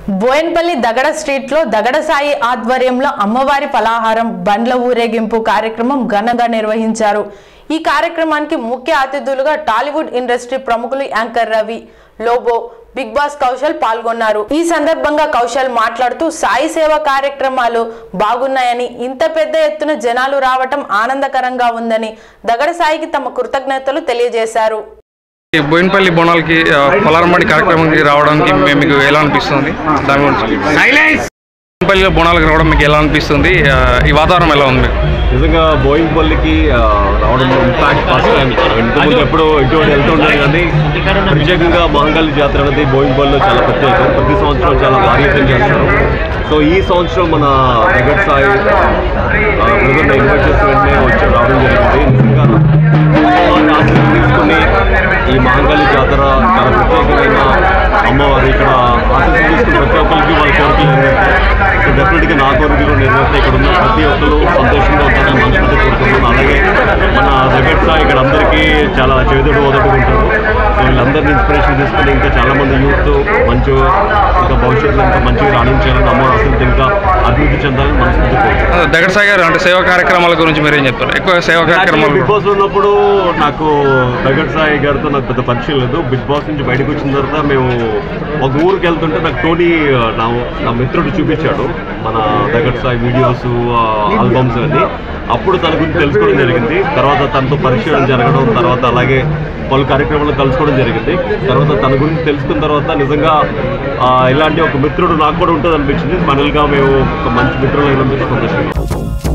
Bowenpally దగడ street లో దగడ సాయి ఆధ్వర్యంలో అమ్మవారి పలహారం బండ్ల ఊరేగింపు కార్యక్రమం ఘనంగా నిర్వహించారు ఈ కార్యక్రమానికి ముఖ్య అతిథులుగా టాలీవుడ్ ఇండస్ట్రీ ప్రముఖులు anchor Ravi Lobo Bigg Boss Kaushal పాల్గొన్నారు ఈ సందర్భంగా కౌశల్ మాట్లాడుతూ సాయి సేవ కార్యక్రమాలు బాగున్నాయని ఇంత పెద్ద ఎత్తున జనాలు రావటం ఆనందకరంగా ఉందని దగడ సాయికి తమ కృతజ్ఞతలు తెలియజేశారు ఈ బోయినపల్లి బోనాలకి ఆ, పొలారంబడి కార్యక్రమానికి రావడానికి మే- మీకు ఎలా అనిపిస్తుంది దాని గురించి బోయినపల్లిలో బోనాలకు రావడం మీకు ఎలా అనిపిస్తుంది ఆ, ఈ వాతావరణం ఎలా ఉంది మీకు నిజంగా బోయింగ్పల్లికి ఆ, రావడం ఇంపాక్ట్ ఫస్ట్ టైం ఇంతకుముందు ఎప్పుడో ఇటువంటి వెళ్తూ ఉండేది కానీ ప్రత్యేకంగా మాంగళ్య జాతర అనేది బోయింగ్పల్లిలో చాలా ప్రత్యేకం ప్రతి సంవత్సరం చాలా భారీగా చేస్తారు సో ఈ సంవత్సరం మన జగత్ సాయి బ్రదర్ని ఇన్వైట్ చేసి వెంటనే వచ్చి రావడం జరిగింది నిజంగా వారి ఆశీస్సులు తీసుకుని ఈ మాంగళ్య జాతర చాలా ప్రత్యేకమైన అమ్మవారు ఇక్కడ ఆశీస్సులు తీసుకుని ప్రతి ఒక్కరికి వాళ్ళ కోరికలు నెరవేరుతాయి సో డెఫినెట్గా నా కోరికలు నెరవేరుతాయి ఇక్కడ ఉన్న ప్రతి ఒక్కరు సంతోషంగా ఉంటారని మనస్ఫూర్తి కోరుకుంటున్నాను అలాగే మన జగత్ సాయి ఇక్కడ అందరికీ చాలా చేదుడు ఓదడుగా ఉంటారు సో వీళ్ళందరినీ ఇన్స్పిరేషన్ తీసుకుని ఇంకా చాలా మంది యూత్ మంచి ఇంకా భవిష్యత్తులో ఇంకా మంచిగా రాణించాలని అమ్మవారు అసలు ఇంకా అభివృద్ధి చెందాలని మనస్ఫూర్తి కోరుకుంటున్నాను ఆ, దగడ్ సాయి గారు అంటే సేవా కార్యక్రమాల గురించి మీరు ఏం చెప్తారు ఎక్కువ సేవా బిగ్ కార్యక్రమాలు బాస్ ఉన్నప్పుడు నాకు వెంకట సాయి గారితో నాకు పెద్ద పరిచయం లేదు బిగ్ బాస్ నుంచి బయటకు వచ్చిన తర్వాత మేము ఒక ఊరికి వెళ్తుంటే నాకు టోనీ నా నా మిత్రుడు చూపించాడు మన దగ్గర సాయి వీడియోస్ ఆల్బమ్స్ అన్ని అప్పుడు తన గురించి తెలుసుకోవడం జరిగింది తర్వాత తనతో పరిచయం జరగడం తర్వాత అలాగే పలు కార్యక్రమాలు కలుసుకోవడం జరిగింది తర్వాత తన గురించి తెలుసుకున్న తర్వాత నిజంగా ఆ, ఇలాంటి ఒక మిత్రుడు నాకు కూడా ఉంటుంది అనిపించింది ఫైనల్గా మేము ఒక మంచి మిత్రులు అయినందుకు సంతోషంగా ఉన్నాం.